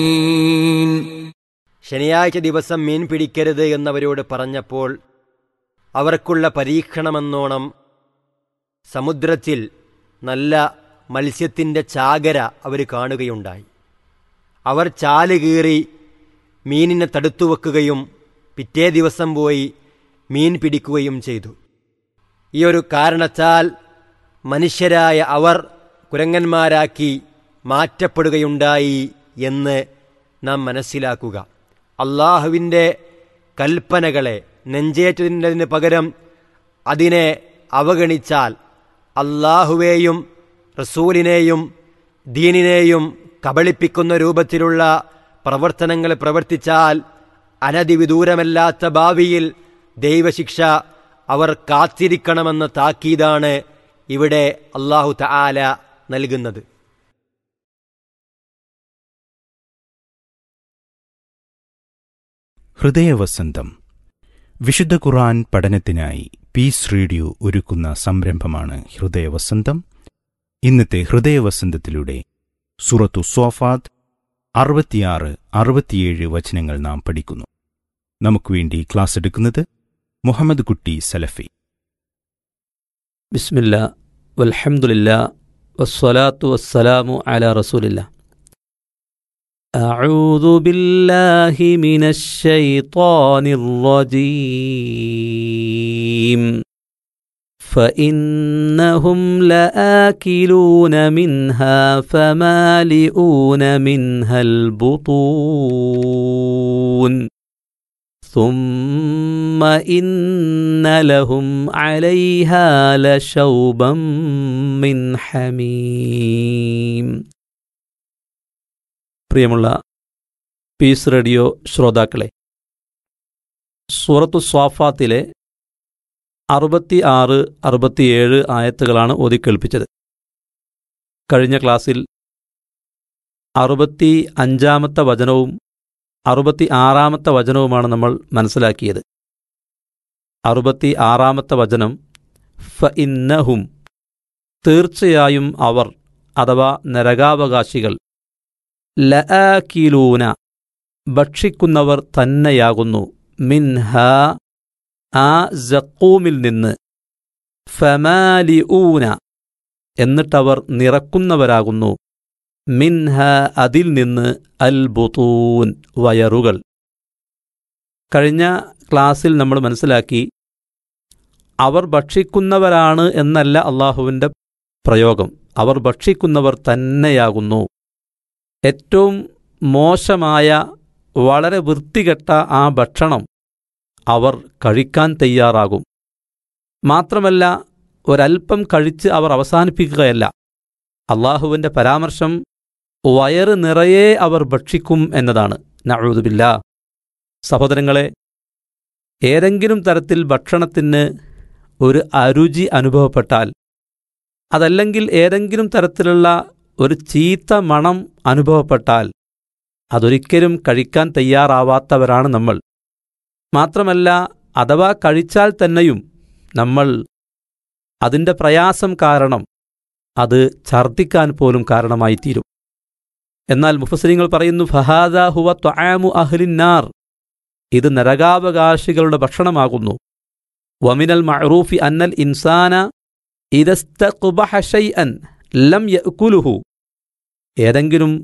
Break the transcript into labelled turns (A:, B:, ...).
A: ശനിയാഴ്ച ദിവസം മീൻ പിടിക്കരുത് എന്നവരോട് പറഞ്ഞപ്പോൾ അവർക്കുള്ള പരീക്ഷണമെന്നോണം സമുദ്രത്തിൽ നല്ല മത്സ്യത്തിൻ്റെ ചാകര അവർ കാണുകയുണ്ടായി അവർ ചാല് കീറി മീനിനെ തടുത്തു വെക്കുകയും പിറ്റേ ദിവസം പോയി മീൻ പിടിക്കുകയും ചെയ്തു ഈ ഒരു കാരണത്താൽ മനുഷ്യരായ അവർ കുരങ്ങന്മാരാക്കി മാറ്റപ്പെടുകയുണ്ടായി എന്ന് നാം മനസ്സിലാക്കുക അള്ളാഹുവിൻ്റെ കൽപ്പനകളെ നെഞ്ചേറ്റതിന് പകരം അതിനെ അവഗണിച്ചാൽ അള്ളാഹുവേയും റസൂലിനെയും ദീനിനെയും കബളിപ്പിക്കുന്ന രൂപത്തിലുള്ള പ്രവർത്തനങ്ങൾ പ്രവർത്തിച്ചാൽ അനതിവിദൂരമല്ലാത്ത ഭാവിയിൽ ദൈവശിക്ഷ അവർ കാത്തിരിക്കണമെന്ന താക്കീതാണ് ഇവിടെ അള്ളാഹു തആല നൽകുന്നത്
B: ഹൃദയവസന്തം വിശുദ്ധ ഖുർആൻ പഠനത്തിനായി പീസ് റേഡിയോ ഒരുക്കുന്ന സംരംഭമാണ് ഹൃദയവസന്തം ഇന്നത്തെ ഹൃദയവസന്തത്തിലൂടെ സുറത്തു സോഫാത്ത് അറുപത്തിയാറ് അറുപത്തിയേഴ് വചനങ്ങൾ നാം പഠിക്കുന്നു നമുക്ക് വേണ്ടി ക്ലാസ് എടുക്കുന്നത് മുഹമ്മദ് കുട്ടി സലഫി
C: ബിസ്മില്ല വൽഹംദുലില്ല വസ്സലാത്തു വസ്സലാമു അല റസൂലില്ല أعوذ بالله من الشيطان الرجيم فإنهم لآكلون منها فمالئون منها البطون ثم إن لهم عليها لشوبا من حميم പ്രിയമുള്ള പീസ് റേഡിയോ ശ്രോതാക്കളെ സൂറത്തു സ്വാഫാത്തിലെ അറുപത്തി ആറ് അറുപത്തിയേഴ് ആയത്തുകളാണ് ഓതിക്കേൾപ്പിച്ചത് കഴിഞ്ഞ ക്ലാസ്സിൽ അറുപത്തി അഞ്ചാമത്തെ വചനവും അറുപത്തി ആറാമത്തെ വചനവുമാണ് നമ്മൾ മനസ്സിലാക്കിയത് അറുപത്തി ആറാമത്തെ വചനം ഫ ഇന്നഹും തീർച്ചയായും അവർ അഥവാ നരകാവകാശികൾ ലആകിലൂന ഭക്ഷിക്കുന്നവർ തന്നെയാകുന്നു മിൻഹ ആ ജക്കൂമിൽ നിന്ന് ഫമാലിഊന എന്നിട്ടവർ നിറക്കുന്നവരാകുന്നു മിൻഹ അതിൽ നിന്ന് അൽ ബുത്തൂൻ വയറുകൾ കഴിഞ്ഞ ക്ലാസ്സിൽ നമ്മൾ മനസ്സിലാക്കി അവർ ഭക്ഷിക്കുന്നവരാണ് എന്നല്ല അള്ളാഹുവിൻ്റെ പ്രയോഗം അവർ ഭക്ഷിക്കുന്നവർ തന്നെയാകുന്നു ഏറ്റവും മോശമായ വളരെ വൃത്തികെട്ട ആ ഭക്ഷണം അവർ കഴിക്കാൻ തയ്യാറാകും മാത്രമല്ല ഒരൽപ്പം കഴിച്ച് അവർ അവസാനിപ്പിക്കുകയല്ല അള്ളാഹുവിൻ്റെ പരാമർശം വയറ് നിറയെ അവർ ഭക്ഷിക്കും എന്നതാണ് നഴുതുമില്ല സഹോദരങ്ങളെ ഏതെങ്കിലും തരത്തിൽ ഭക്ഷണത്തിന് ഒരു അരുചി അനുഭവപ്പെട്ടാൽ അതല്ലെങ്കിൽ ഏതെങ്കിലും തരത്തിലുള്ള ഒരു ചീത്ത മണം അനുഭവപ്പെട്ടാൽ അതൊരിക്കലും കഴിക്കാൻ തയ്യാറാവാത്തവരാണ് നമ്മൾ മാത്രമല്ല അഥവാ കഴിച്ചാൽ തന്നെയും നമ്മൾ അതിൻ്റെ പ്രയാസം കാരണം അത് ഛർദ്ദിക്കാൻ പോലും കാരണമായിത്തീരും എന്നാൽ മുഫസരിങ്ങൾ പറയുന്നു ഫഹാദ ഹുവ ത്വആമു അഹ്ലിന്നാർ ഇത് നരകാവകാശികളുടെ ഭക്ഷണമാകുന്നു വമിനൽ മഅറൂഫി അന്നൽ ഇൻസാന ഇതസ്തഖ്ബഹ ഷൈഅൻ ലം യഅ്കുലുഹു ഏതെങ്കിലും